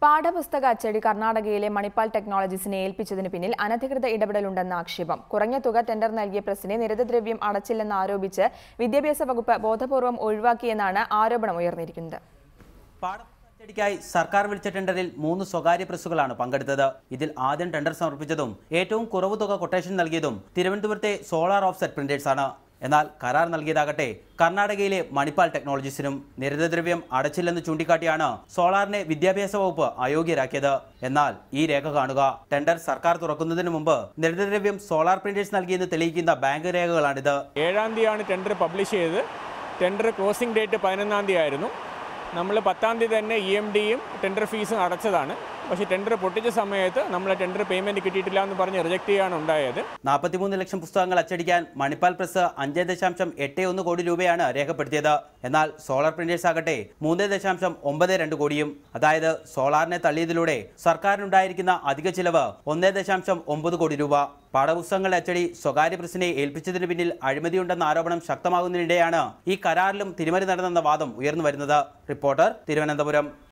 പാഠപുസ്തക അച്ചടി കർണാടകയിലെ മണിപ്പാൽ ടെക്നോളജീസിനെ ഏൽപ്പിച്ചതിന് പിന്നിൽ അനധികൃത ഇടപെടലുണ്ടെന്ന ആക്ഷേപം കുറഞ്ഞ തുക ടെൻഡർ നൽകിയ പ്രസിനെ നിരതദ്രവ്യം അടച്ചില്ലെന്ന് ആരോപിച്ച് വിദ്യാഭ്യാസ വകുപ്പ് ബോധപൂർവം ഒഴിവാക്കിയെന്നാണ് ആരോപണം ഉയർന്നിരിക്കുന്നത് പാഠപുസ്തകച്ചടിക്കായി സർക്കാർ വിളിച്ച ടെൻഡറിൽ മൂന്ന് സ്വകാര്യ പ്രസ്സുകളാണ് പങ്കെടുത്തത് ഇതിൽ ആദ്യം ടെൻഡർ സമർപ്പിച്ചതും ഏറ്റവും കുറവ് തുക കൊട്ടേഷൻ നൽകിയതും തിരുവനന്തപുരത്തെ സോളാർ ഓഫ്സെറ്റ് പ്രിന്റേഴ്സ് ആണ് എന്നാൽ കരാർ നൽകിയതാകട്ടെ കർണാടകയിലെ മണിപ്പാൽ ടെക്നോളജീസിനും നിരതദ്രവ്യം അടച്ചില്ലെന്ന് ചൂണ്ടിക്കാട്ടിയാണ് സോളാറിനെ വിദ്യാഭ്യാസ വകുപ്പ് അയോഗ്യരാക്കിയത് എന്നാൽ ഈ രേഖ കാണുക ടെൻഡർ സർക്കാർ തുറക്കുന്നതിന് മുമ്പ് നിരതദ്രവ്യം സോളാർ പ്രിന്റേഴ്സ് നൽകിയെന്ന് തെളിയിക്കുന്ന ബാങ്ക് രേഖകളാണിത് ഏഴാം തീയതിയാണ് ടെൻഡർ പബ്ലിഷ് ചെയ്തത് ടെൻഡർ ക്ലോസിംഗ് ഡേറ്റ് പതിനൊന്നാം തീയതി ആയിരുന്നു നമ്മൾ പത്താം തീയതി തന്നെ ഇ എം ഡിയും ടെൻഡർ ഫീസും അടച്ചതാണ് പക്ഷേ ടെൻഡർ പൊട്ടിച്ച സമയത്ത് നമ്മൾ ടെൻഡർ പേയ്മെൻറ്റ് കിട്ടിയിട്ടില്ല എന്ന് പറഞ്ഞ് റിജക്ട് ചെയ്യാണ് ഉണ്ടായത് നാൽപ്പത്തിമൂന്ന് ലക്ഷം പുസ്തകങ്ങൾ അച്ചടിക്കാൻ മണിപ്പാൽ പ്രസ് അഞ്ച് ദശാംശം എട്ട് ഒന്ന് കോടി രൂപയാണ് രേഖപ്പെടുത്തിയത് എന്നാൽ സോളാർ പ്രിന്റേഴ്സ് ആകട്ടെ മൂന്ന് ദശാംശം ഒമ്പത് രണ്ട് കോടിയും അതായത് സോളാറിനെ തള്ളിയതിലൂടെ സർക്കാരിനുണ്ടായിരിക്കുന്ന അധിക ചിലവ് ഒന്ന് ദശാംശം ഒമ്പത് കോടി രൂപ പാഠപുസ്തകങ്ങളുടെ അച്ചടി സ്വകാര്യ പ്രസിനെ ഏൽപ്പിച്ചതിന് പിന്നിൽ അഴിമതിയുണ്ടെന്ന ആരോപണം ശക്തമാകുന്നതിനിടെയാണ് ഈ കരാറിലും തിരിമറി നടന്നെന്ന വാദം ഉയർന്നു വരുന്നത് റിപ്പോർട്ടർ തിരുവനന്തപുരം